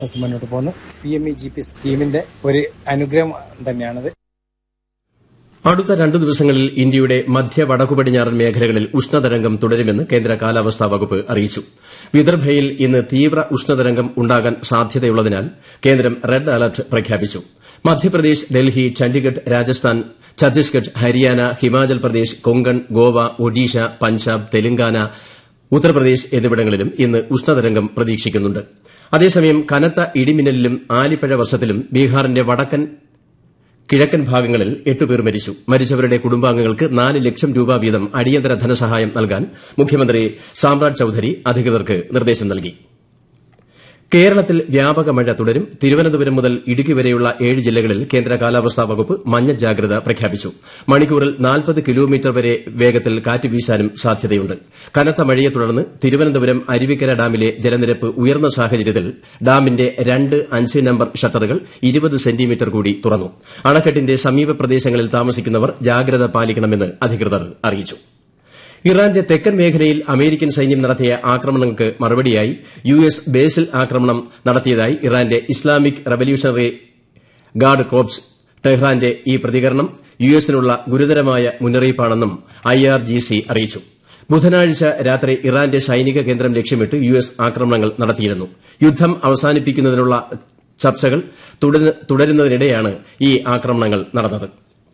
മുന്നോട്ട് പോകുന്നു P M E G P സ്കീമിന്റെ ഒരു അനുഗ്രഹം തന്നെയാണത് അടുത്ത രണ്ടു ദിവസങ്ങളിൽ ഇന്ത്യയുടെ മധ്യ വടക്കു പടിഞ്ഞാറൻ മേഖലകളിൽ ഉഷ്ണതരംഗം തുടരുമെന്ന് കേന്ദ്ര കാലാവസ്ഥാ വകുപ്പ് അറിയിച്ചു വിദർഭയിൽ ഇന്ന് തീവ്ര ഉഷ്ണതരംഗം ഉണ്ടാകാൻ സാധ്യതയുള്ളതിനാൽ കേന്ദ്രം റെഡ് അലർട്ട് പ്രഖ്യാപിച്ചു മധ്യപ്രദേശ് ഡൽഹി ചണ്ഡിഗഡ് രാജസ്ഥാൻ ഛത്തീസ്ഗഡ് ഹരിയാന ഹിമാചൽ പ്രദേശ് കൊങ്കൺ ഗോവ ഒഡീഷ പഞ്ചാബ് തെലങ്കാന ഉത്തർപ്രദേശ് എന്നിവിടങ്ങളിലും ഇന്ന് ഉഷ്ണതരംഗം പ്രതീക്ഷിക്കുന്നുണ്ട് അതേസമയം കനത്ത ഇടിമിന്നലിലും ആലിപ്പഴ വർഷത്തിലും ബീഹാറിന്റെ വടക്കൻ കിഴക്കൻ ഭാഗങ്ങളിൽ എട്ടുപേർ മരിച്ചു മരിച്ചവരുടെ കുടുംബാംഗങ്ങൾക്ക് നാല് ലക്ഷം രൂപ വീതം അടിയന്തര ധനസഹായം നൽകാൻ മുഖ്യമന്ത്രി സാമ്രാജ് ചൌധരി അധികൃതർക്ക് നിർദ്ദേശം നൽകി കേരളത്തിൽ വ്യാപക മഴ തുടരും തിരുവനന്തപുരം മുതൽ ഇടുക്കി വരെയുള്ള ഏഴ് ജില്ലകളിൽ കേന്ദ്ര കാലാവസ്ഥാ വകുപ്പ് മഞ്ഞ ജാഗ്രത പ്രഖ്യാപിച്ചു മണിക്കൂറിൽ നാൽപ്പത് കിലോമീറ്റർ വരെ വേഗത്തിൽ കാറ്റ് വീശാനും സാധ്യതയുണ്ട് കനത്ത മഴയെ തുടർന്ന് തിരുവനന്തപുരം അരുവിക്കര ഡാമിലെ ജലനിരപ്പ് ഉയർന്ന സാഹചര്യത്തിൽ ഡാമിന്റെ രണ്ട് അഞ്ച് നമ്പർ ഷട്ടറുകൾ ഇരുപത് സെന്റിമീറ്റർ കൂടി തുറന്നു അണക്കെട്ടിന്റെ സമീപ പ്രദേശങ്ങളിൽ താമസിക്കുന്നവർ ജാഗ്രത പാലിക്കണമെന്ന് അധികൃതർ അറിയിച്ചു ഇറാന്റെ തെക്കൻ മേഖലയിൽ അമേരിക്കൻ സൈന്യം നടത്തിയ ആക്രമണങ്ങൾക്ക് മറുപടിയായി യു എസ് ബേസിൽ ആക്രമണം നടത്തിയതായി ഇറാന്റെ ഇസ്ലാമിക് റവല്യൂഷണറി ഗാർഡ് കോർപ്സ് ടെഹ്റാന്റെ ഈ പ്രതികരണം യു എസിനുള്ള ഗുരുതരമായ മുന്നറിയിപ്പാണെന്നും ഐ ആർ ജി സി അറിയിച്ചു ബുധനാഴ്ച രാത്രി ഇറാന്റെ സൈനിക കേന്ദ്രം ലക്ഷ്യമിട്ട് യു എസ് ആക്രമണങ്ങൾ നടത്തിയിരുന്നു യുദ്ധം അവസാനിപ്പിക്കുന്നതിനുള്ള ചർച്ചകൾ തുടരുന്നതിനിടെയാണ് ഈ ആക്രമണങ്ങൾ നടന്നത്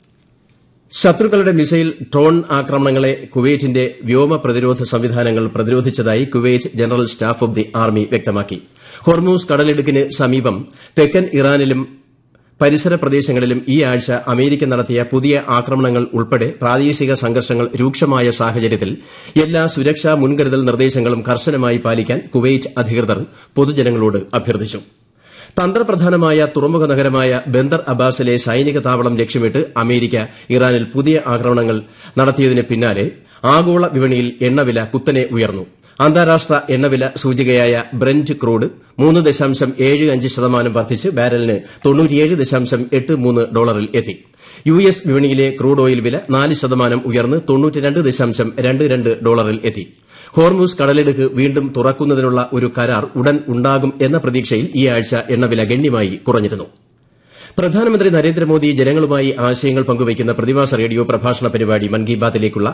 ശത്രുക്കളുടെ മിസൈൽ ഡ്രോൺ ആക്രമണങ്ങളെ കുവൈറ്റിന്റെ വ്യോമ പ്രതിരോധ സംവിധാനങ്ങൾ പ്രതിരോധിച്ചതായി Kuwait general staff of the army വ്യക്തമാക്കി ഹൊർമൂസ് കടലിടുക്കിന് സമീപം തെക്കൻ ഇറാനിലും പരിസര പ്രദേശങ്ങളിലും ഈ ആഴ്ച അമേരിക്ക നടത്തിയ പുതിയ ആക്രമണങ്ങൾ ഉൾപ്പെടെ പ്രാദേശിക സംഘർഷങ്ങൾ രൂക്ഷമായ സാഹചര്യത്തിൽ എല്ലാ സുരക്ഷാ മുൻകരുതൽ നിർദ്ദേശങ്ങളും കർശനമായി പാലിക്കാൻ കുവൈറ്റ് അധികൃതർ പൊതുജനങ്ങളോട് അഭ്യർത്ഥിച്ചു തന്ത്രപ്രധാനമായ തുറമുഖ നഗരമായ ബന്ദർ അബ്ബാസിലെ സൈനിക താവളം ലക്ഷ്യമിട്ട് അമേരിക്ക ഇറാനിൽ പുതിയ ആക്രമണങ്ങൾ നടത്തിയതിന് പിന്നാലെ ആഗോള വിപണിയിൽ എണ്ണവില കുത്തനെ ഉയർന്നു അന്താരാഷ്ട്ര എണ്ണവില സൂചികയായ ബ്രന്റ് ക്രൂഡ് മൂന്ന് ദശാംശം ഏഴ് അഞ്ച് ശതമാനം വർദ്ധിച്ച് ബാരലിന് തൊണ്ണൂറ്റിയേഴ് ദശാംശം എട്ട് മൂന്ന് ഡോളറിൽ എത്തി യു എസ് വിപണിയിലെ ക്രൂഡ് ഓയിൽ വില നാല് ശതമാനം ഉയർന്ന് തൊണ്ണൂറ്റിരണ്ട് ദശാംശം രണ്ട് രണ്ട് ഡോളറിൽ എത്തി ഹോർമൂസ് കടലിടുക്ക് വീണ്ടും തുറക്കുന്നതിനുള്ള ഒരു കരാർ ഉടൻ ഉണ്ടാകും എന്ന പ്രതീക്ഷയിൽ ഈ ആഴ്ച എണ്ണവില ഗണ്യമായി കുറഞ്ഞിരുന്നു പ്രധാനമന്ത്രി നരേന്ദ്രമോദി ജനങ്ങളുമായി ആശയങ്ങൾ പങ്കുവയ്ക്കുന്ന പ്രതിമാസ റേഡിയോ പ്രഭാഷണ പരിപാടി മൻ കി ബാത്തിലേക്കുള്ള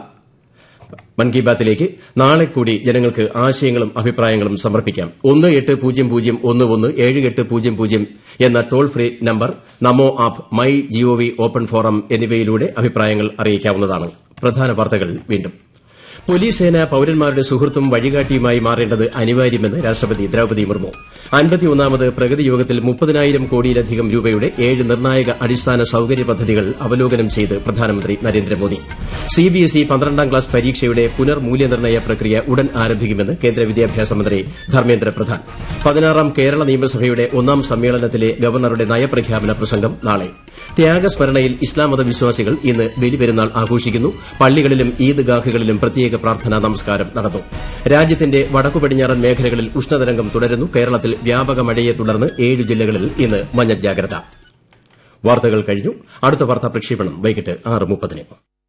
മൻ കി ബാത്തിലേക്ക് നാളെ കൂടി ജനങ്ങൾക്ക് ആശയങ്ങളും അഭിപ്രായങ്ങളും സമർപ്പിക്കാം ഒന്ന് എട്ട് പൂജ്യം പൂജ്യം ഒന്ന് ഒന്ന് ഏഴ് എട്ട് പൂജ്യം പൂജ്യം എന്ന toll free number Namo app my G O V open forum എന്നിവയിലൂടെ അഭിപ്രായങ്ങൾ അറിയിക്കാവുന്നതാണ് പ്രധാന വാർത്തകൾ വീണ്ടും പോലീസ് സേന പൌരന്മാരുടെ സുഹൃത്തും വഴികാട്ടിയുമായി മാറേണ്ടത് അനിവാര്യമെന്ന് രാഷ്ട്രപതി ദ്രൌപദി മുർമു അൻപത്തിയൊന്നാമത് പ്രഗതി യോഗത്തിൽ മുപ്പതിനായിരം കോടിയിലധികം രൂപയുടെ ഏഴ് നിർണായക അടിസ്ഥാന സൌകര്യ പദ്ധതികൾ അവലോകനം ചെയ്ത് പ്രധാനമന്ത്രി നരേന്ദ്രമോദി സിബിഎസ്ഇ പന്ത്രണ്ടാം ക്ലാസ് പരീക്ഷയുടെ പുനർമൂല്യനിർണ്ണയ പ്രക്രിയ ഉടൻ ആരംഭിക്കുമെന്ന് കേന്ദ്ര വിദ്യാഭ്യാസ മന്ത്രി ധർമ്മേന്ദ്ര പ്രധാൻ പതിനാറാം കേരള നിയമസഭയുടെ ഒന്നാം സമ്മേളനത്തിലെ ഗവർണറുടെ നയപ്രഖ്യാപന പ്രസംഗം നാളെ ത്യാഗസ്മരണയിൽ ഇസ്ലാം മത വിശ്വാസികൾ ഇന്ന് ബലിപെരുന്നാൾ ആഘോഷിക്കുന്നു പള്ളികളിലും ഈദ്ഗാഹുകളിലും പ്രത്യേക പ്രാർത്ഥനാ നമസ്കാരം നടന്നു രാജ്യത്തിന്റെ വടക്കു പടിഞ്ഞാറൻ മേഖലകളിൽ ഉഷ്ണതരംഗം തുടരുന്നു കേരളത്തിൽ വ്യാപക മഴയെ തുടർന്ന് ഏഴ് ജില്ലകളിൽ ഇന്ന് മഞ്ഞ ജാഗ്രത വാർത്തകൾ കഴിഞ്ഞു അടുത്ത വാർത്താ പ്രക്ഷേപണം വൈകിട്ട് ആറ് മുപ്പതിന്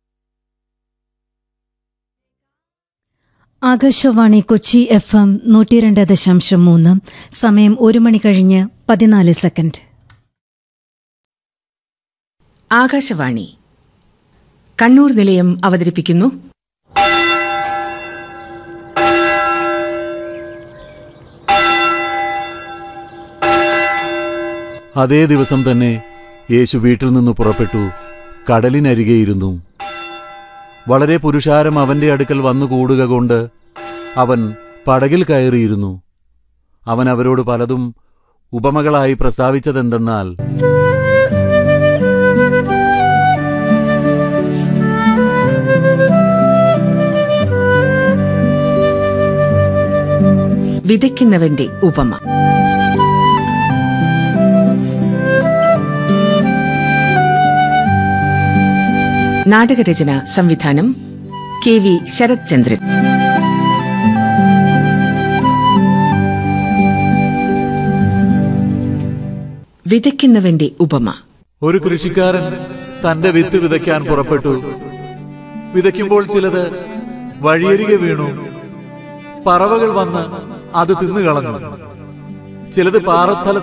ആകാശവാണി കൊച്ചി എഫ് എം നൂറ്റിരണ്ട് ദശാംശം മൂന്ന് സമയം ഒരു മണി കഴിഞ്ഞ് പതിനാല് സെക്കൻഡ് ആകാശവാണി കണ്ണൂർ നിലയം അവതരിപ്പിക്കുന്നു അതേ ദിവസം തന്നെ യേശു വീട്ടിൽ നിന്ന് പുറപ്പെട്ടു കടലിനരികെയിരുന്നു വളരെ പുരുഷാരം അവന്റെ അടുക്കൽ വന്നു കൂടുക കൊണ്ട് അവൻ പടകിൽ കയറിയിരുന്നു അവൻ അവരോട് പലതും ഉപമകളായി പ്രസ്താവിച്ചതെന്തെന്നാൽ വിതയ്ക്കുന്നവന്റെ ഉപമ നാടകരചന സംവിധാനം കെ വി ശരത് ചന്ദ്രൻ വിതയ്ക്കുന്നവന്റെ ഉപമ ഒരു കൃഷിക്കാരൻ തന്റെ വിത്ത് വിതയ്ക്കാൻ പുറപ്പെട്ടു വിതയ്ക്കുമ്പോൾ ചിലത് വഴിയരികെ വീണു പറവകൾ വന്ന് അത് തിന്നുകളഞ്ഞു ചിലത് പാറസ്ഥലത്ത്